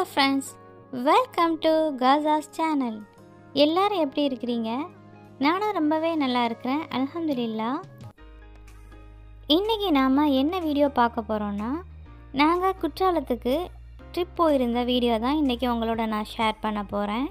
Friends welcome to காசாஸ் channel எல்லாரும் எப்படி இருக்கிறீங்க நானும் ரொம்பவே நல்லா இருக்கிறேன் அல்ஹம்துலில்லா இன்றைக்கி நாம் என்ன வீடியோ பார்க்க போகிறோன்னா நாங்கள் குற்றாலத்துக்கு ட்ரிப் போயிருந்த வீடியோ தான் இன்றைக்கி உங்களோட நான் ஷேர் பண்ண போகிறேன்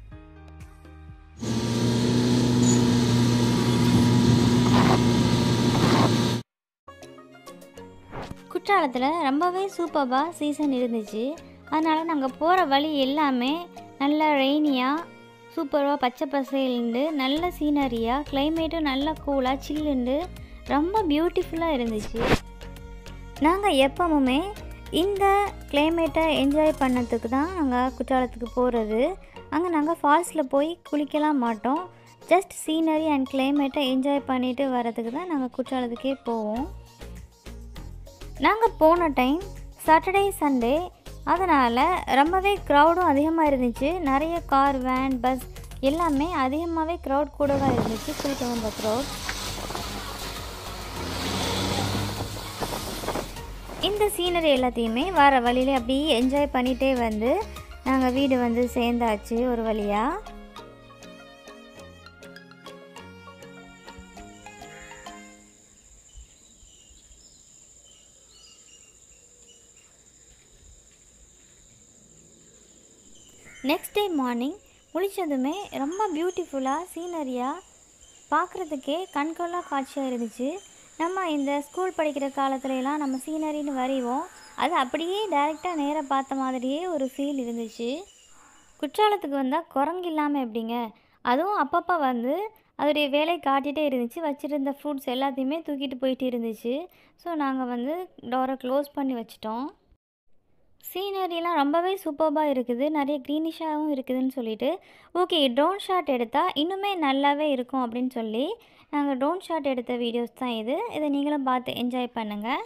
குற்றாலத்தில் ரொம்பவே சூப்பராக சீசன் இருந்துச்சு அதனால் நாங்கள் போகிற வழி எல்லாமே நல்ல ரெய்னியாக சூப்பராக பச்சை பசேலுண்டு நல்ல சீனரியாக கிளைமேட்டும் நல்லா கூலாக சில்லுண்டு ரொம்ப பியூட்டிஃபுல்லாக இருந்துச்சு நாங்கள் எப்பவுமே இந்த கிளைமேட்டை என்ஜாய் பண்ணதுக்கு தான் நாங்கள் குற்றாலத்துக்கு போகிறது அங்கே நாங்கள் ஃபால்ஸில் போய் குளிக்கலாம் மாட்டோம் ஜஸ்ட் சீனரி அண்ட் கிளைமேட்டை என்ஜாய் பண்ணிட்டு வரதுக்கு தான் நாங்கள் குற்றாலத்துக்கே போவோம் நாங்கள் போன டைம் சாட்டர்டே சண்டே அதனால் ரொம்பவே க்ரௌடும் அதிகமாக இருந்துச்சு நிறைய கார் வேன் பஸ் எல்லாமே அதிகமாகவே க்ரௌட் கூடவாக இருந்துச்சு குளிக்க வந்த க்ரௌட் இந்த சீனரி எல்லாத்தையுமே வர வழியில அப்படியே என்ஜாய் பண்ணிகிட்டே வந்து நாங்கள் வீடு வந்து சேர்ந்தாச்சு ஒரு வழியாக நெக்ஸ்ட் டே மார்னிங் முழிச்சதுமே ரொம்ப பியூட்டிஃபுல்லாக சீனரியாக பார்க்குறதுக்கே கண்கொள்ளா காட்சியாக இருந்துச்சு நம்ம இந்த ஸ்கூல் படிக்கிற காலத்துலலாம் நம்ம சீனரின்னு வரைவோம் அது அப்படியே டைரெக்டாக நேராக பார்த்த மாதிரியே ஒரு ஃபீல் இருந்துச்சு குற்றாலத்துக்கு வந்தால் குரங்கு இல்லாமல் எப்படிங்க அதுவும் அப்பப்போ வந்து அதோடைய வேலையை காட்டிகிட்டே இருந்துச்சு வச்சுருந்த ஃப்ரூட்ஸ் எல்லாத்தையுமே தூக்கிட்டு போயிட்டு இருந்துச்சு ஸோ நாங்கள் வந்து டோரை க்ளோஸ் பண்ணி வச்சிட்டோம் சீனரிலாம் ரொம்பவே சூப்பராக இருக்குது நிறைய க்ரீனிஷாகவும் இருக்குதுன்னு சொல்லிட்டு ஓகே ட்ரோன் ஷாட் எடுத்தால் இன்னுமே நல்லாவே இருக்கும் அப்படின்னு சொல்லி நாங்கள் ட்ரோன் ஷாட் எடுத்த வீடியோஸ் தான் இது இதை நீங்களும் பார்த்து என்ஜாய் பண்ணுங்கள்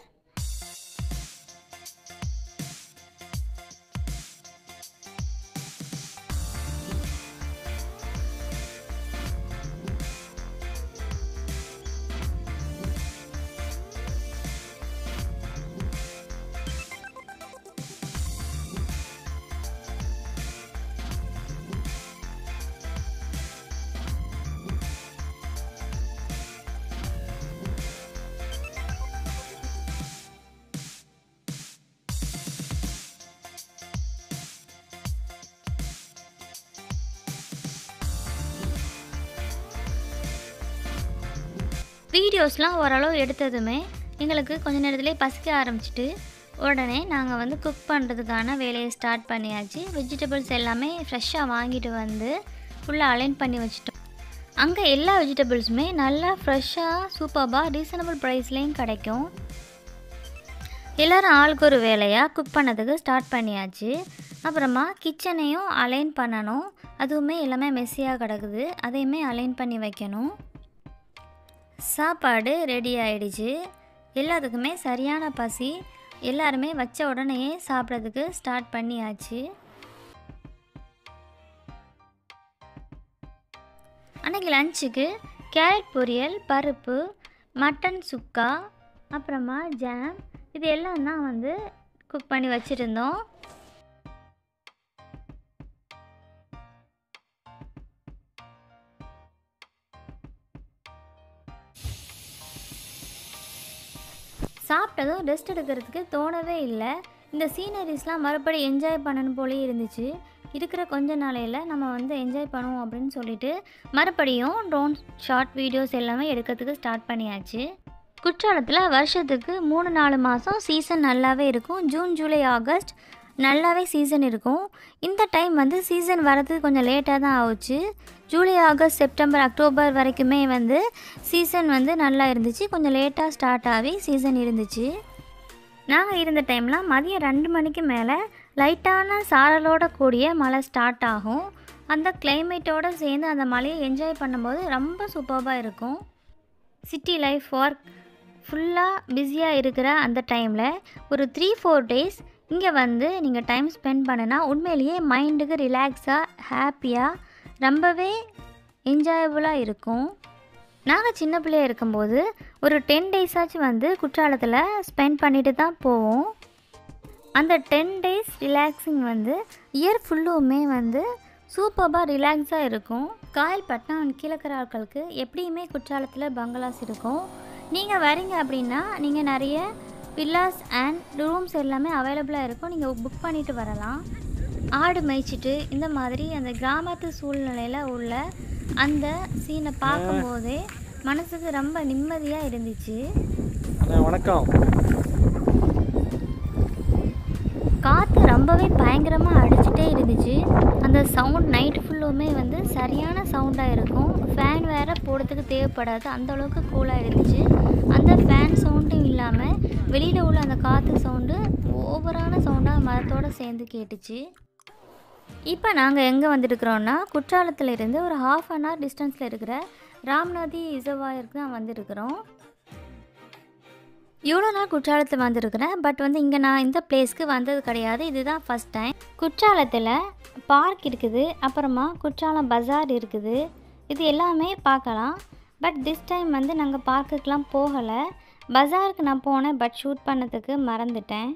வீடியோஸ்லாம் ஓரளவு எடுத்ததுமே எங்களுக்கு கொஞ்ச நேரத்துலேயே பசிக்க ஆரம்பிச்சிட்டு உடனே நாங்கள் வந்து குக் பண்ணுறதுக்கான வேலையை ஸ்டார்ட் பண்ணியாச்சு வெஜிடபிள்ஸ் எல்லாமே ஃப்ரெஷ்ஷாக வாங்கிட்டு வந்து ஃபுல்லாக அலைன் பண்ணி வச்சுட்டோம் அங்கே எல்லா வெஜிடபிள்ஸுமே நல்லா ஃப்ரெஷ்ஷாக சூப்பராக ரீசனபிள் ப்ரைஸ்லேயும் கிடைக்கும் எல்லோரும் ஆளுக்கு ஒரு வேலையாக குக் பண்ணதுக்கு ஸ்டார்ட் பண்ணியாச்சு அப்புறமா கிச்சனையும் அலைன் பண்ணணும் அதுவுமே எல்லாமே மெஸ்ஸியாக கிடக்குது அதையுமே அலைன் பண்ணி வைக்கணும் சாப்பாடு ரெடி ஆயிடுச்சு எல்லாத்துக்குமே சரியான பசி எல்லாருமே வச்ச உடனேயே சாப்பிட்றதுக்கு ஸ்டார்ட் பண்ணியாச்சு அன்றைக்கி லஞ்சுக்கு கேரட் பொரியல் பருப்பு மட்டன் சுக்கா அப்புறமா ஜாம் இது எல்லாம் தான் வந்து குக் பண்ணி வச்சுருந்தோம் சாப்பிட்டதும் ரெஸ்ட் எடுக்கிறதுக்கு தோணவே இல்லை இந்த சீனரிஸ்லாம் மறுபடி என்ஜாய் பண்ணணும் போலே இருந்துச்சு இருக்கிற கொஞ்ச நாளையில் நம்ம வந்து என்ஜாய் பண்ணுவோம் அப்படின்னு சொல்லிட்டு மறுபடியும் ட்ரோன் ஷார்ட் வீடியோஸ் எல்லாமே எடுக்கிறதுக்கு ஸ்டார்ட் பண்ணியாச்சு குற்றாலத்தில் வருஷத்துக்கு மூணு நாலு மாதம் சீசன் நல்லாவே இருக்கும் ஜூன் ஜூலை ஆகஸ்ட் நல்லாவே சீசன் இருக்கும் இந்த டைம் வந்து சீசன் வரது கொஞ்சம் லேட்டாக தான் ஆகுச்சு ஜூலை ஆகஸ்ட் செப்டம்பர் அக்டோபர் வரைக்குமே வந்து சீசன் வந்து நல்லா இருந்துச்சு கொஞ்சம் லேட்டாக ஸ்டார்ட் ஆகி சீசன் இருந்துச்சு நாங்கள் இருந்த டைம்லாம் மதியம் ரெண்டு மணிக்கு மேலே லைட்டான சாரலோட கூடிய மழை ஸ்டார்ட் ஆகும் அந்த கிளைமேட்டோடு சேர்ந்து அந்த மழையை என்ஜாய் பண்ணும்போது ரொம்ப சூப்பராக இருக்கும் சிட்டி லைஃப் ஒர்க் ஃபுல்லாக பிஸியாக இருக்கிற அந்த டைமில் ஒரு த்ரீ ஃபோர் டேஸ் இங்கே வந்து நீங்கள் டைம் ஸ்பெண்ட் பண்ணுனா உண்மையிலேயே மைண்டுக்கு ரிலாக்ஸாக ஹாப்பியாக ரொம்பவே என்ஜாயபுளாக இருக்கும் நாங்கள் சின்ன பிள்ளையா இருக்கும்போது ஒரு டென் டேஸாச்சும் வந்து குற்றாலத்தில் ஸ்பெண்ட் பண்ணிட்டு தான் போவோம் அந்த டென் டேஸ் ரிலாக்ஸிங் வந்து இயர் ஃபுல்லுமே வந்து சூப்பராக ரிலாக்ஸாக இருக்கும் காயல்பட்டினம் அண்ட் கீழக்கிற ஆட்களுக்கு எப்படியுமே குற்றாலத்தில் பங்களாஸ் இருக்கும் நீங்கள் வரீங்க அப்படின்னா நீங்கள் நிறைய வில்லாஸ் அண்ட் ரூம்ஸ் எல்லாமே அவைலபிளாக இருக்கும் நீங்கள் புக் பண்ணிட்டு வரலாம் ஆடு மேய்ச்சிட்டு இந்த மாதிரி அந்த கிராமத்து சூழ்நிலையில் உள்ள அந்த சீனை பார்க்கும்போதே மனசுக்கு ரொம்ப நிம்மதியாக இருந்துச்சு அண்ணா வணக்கம் காற்று ரொம்பவே பயங்கரமாக அடிச்சுட்டே இருந்துச்சு அந்த சவுண்ட் நைட் ஃபுல்லுமே வந்து சரியான சவுண்டாக இருக்கும் ஃபேன் வேறு போடுறதுக்கு தேவைப்படாது அந்த அளவுக்கு கூலாக இருந்துச்சு அந்த ஃபேன் சவுண்டும் இல்லாமல் வெளியில் உள்ள அந்த காற்று சவுண்டு ஓவரான சவுண்டாக மரத்தோடு சேர்ந்து கேட்டுச்சு இப்போ நாங்கள் எங்கே வந்துருக்குறோன்னா குற்றாலத்தில் இருந்து ஒரு ஹாஃப் அன் ஹவர் டிஸ்டன்ஸில் இருக்கிற ராம்நதி ரிசர்வாயருக்கு தான் வந்திருக்கிறோம் இவ்வளோ நாள் குற்றாலத்தில் வந்திருக்கிறேன் பட் வந்து இங்கே நான் இந்த பிளேஸ்க்கு வந்தது கிடையாது இதுதான் ஃபஸ்ட் டைம் குற்றாலத்தில் பார்க் இருக்குது அப்புறமா குற்றாலம் பஜார் இருக்குது இது எல்லாமே பார்க்கலாம் பட் திஸ் டைம் வந்து நாங்கள் பார்க்குக்கெலாம் போகலை பஜாருக்கு நான் போனேன் பட் ஷூட் பண்ணதுக்கு மறந்துட்டேன்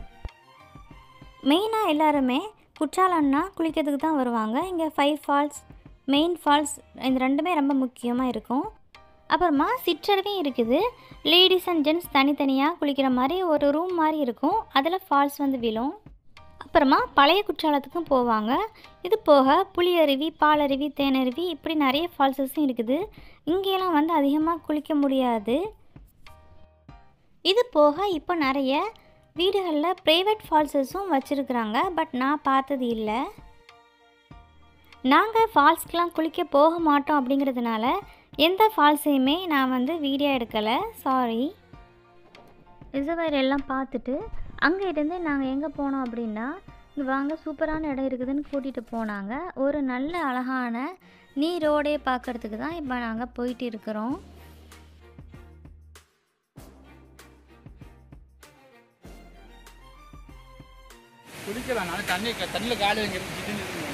மெயினாக எல்லாருமே குற்றாலம்னா குளிக்கிறதுக்கு தான் வருவாங்க இங்கே ஃபைவ் ஃபால்ஸ் மெயின் ஃபால்ஸ் இந்த ரெண்டுமே ரொம்ப முக்கியமாக இருக்கும் அப்புறமா சிற்றருவியும் இருக்குது லேடிஸ் அண்ட் ஜென்ட்ஸ் தனித்தனியாக குளிக்கிற மாதிரி ஒரு ரூம் மாதிரி இருக்கும் அதில் ஃபால்ஸ் வந்து விழும் அப்புறமா பழைய குற்றாலத்துக்கும் போவாங்க இது போக புளியருவி பாலருவி தேனருவி இப்படி நிறைய ஃபால்ஸஸும் இருக்குது இங்கேயெல்லாம் வந்து அதிகமாக குளிக்க முடியாது இது போக இப்போ நிறைய வீடுகளில் ப்ரைவேட் ஃபால்ஸஸும் வச்சுருக்குறாங்க பட் நான் பார்த்தது இல்லை நாங்கள் ஃபால்ஸ்க்கெலாம் குளிக்க போக மாட்டோம் அப்படிங்கிறதுனால எந்த ஃபால்ஸையுமே நான் வந்து வீடியோ எடுக்கலை சாரி ரிசர்வயர் எல்லாம் பார்த்துட்டு அங்கே இருந்து நாங்கள் எங்கே போனோம் அப்படின்னா இங்கே வாங்க சூப்பரான இடம் இருக்குதுன்னு கூட்டிகிட்டு போனாங்க ஒரு நல்ல அழகான நீரோடே பார்க்கறதுக்கு தான் இப்போ நாங்கள் போயிட்டு இருக்கிறோம் குளிக்கலாம் நாளை தண்ணி தண்ணியில் காலி வைங்க திடீர்னு இருக்குங்க.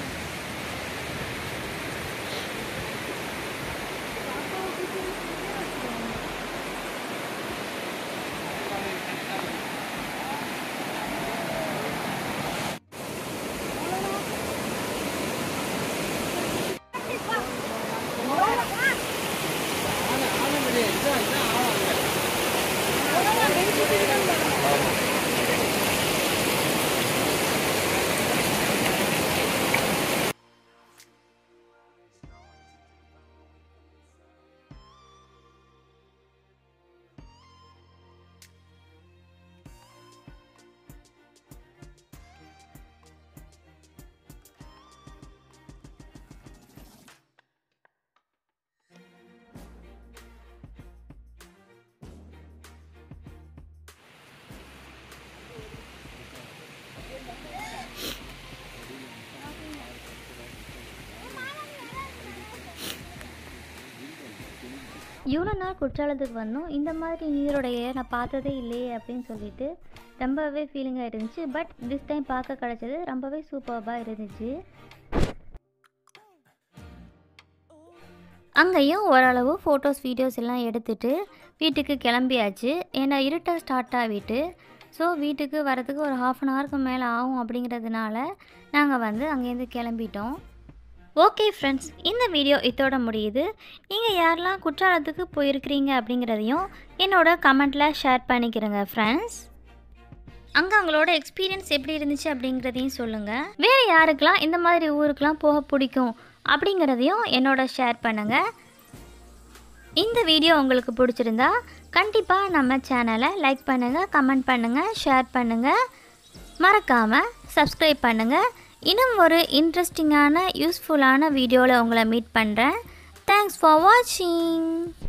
இவ்வளோ நாள் குற்றாலத்துக்கு வந்தோம் இந்த மாதிரி நீரோடைய நான் பார்த்ததே இல்லையே அப்படின்னு சொல்லிட்டு ரொம்பவே ஃபீலிங்காக இருந்துச்சு பட் திஸ் டைம் பார்க்க கிடச்சது ரொம்பவே சூப்பராக இருந்துச்சு அங்கேயும் ஓரளவு ஃபோட்டோஸ் வீடியோஸ் எல்லாம் எடுத்துட்டு வீட்டுக்கு கிளம்பியாச்சு ஏன்னா இருட்ட ஸ்டார்ட் ஆகிட்டு ஸோ வீட்டுக்கு வரதுக்கு ஒரு ஹாஃப் அன் ஹவருக்கு மேலே ஆகும் அப்படிங்கிறதுனால நாங்கள் வந்து அங்கேருந்து கிளம்பிட்டோம் ஓகே ஃப்ரெண்ட்ஸ் இந்த வீடியோ இதோட முடியுது நீங்கள் யாரெல்லாம் குற்றாலத்துக்கு போயிருக்கிறீங்க அப்படிங்கிறதையும் என்னோட கமெண்ட்டில் ஷேர் பண்ணிக்கிறேங்க ஃப்ரெண்ட்ஸ் அங்கே அவங்களோட எக்ஸ்பீரியன்ஸ் எப்படி இருந்துச்சு அப்படிங்கிறதையும் சொல்லுங்கள் வேறு யாருக்கெல்லாம் இந்த மாதிரி ஊருக்கெலாம் போக பிடிக்கும் அப்படிங்கிறதையும் என்னோட ஷேர் பண்ணுங்கள் இந்த வீடியோ உங்களுக்கு பிடிச்சிருந்தா கண்டிப்பாக நம்ம சேனலை லைக் பண்ணுங்கள் கமெண்ட் பண்ணுங்கள் ஷேர் பண்ணுங்கள் மறக்காமல் சப்ஸ்கிரைப் பண்ணுங்கள் இன்னும் ஒரு இன்ட்ரெஸ்டிங்கான யூஸ்ஃபுல்லான வீடியோவில் உங்களை மீட் பண்ணுறேன் தேங்க்ஸ் ஃபார் வாட்சிங்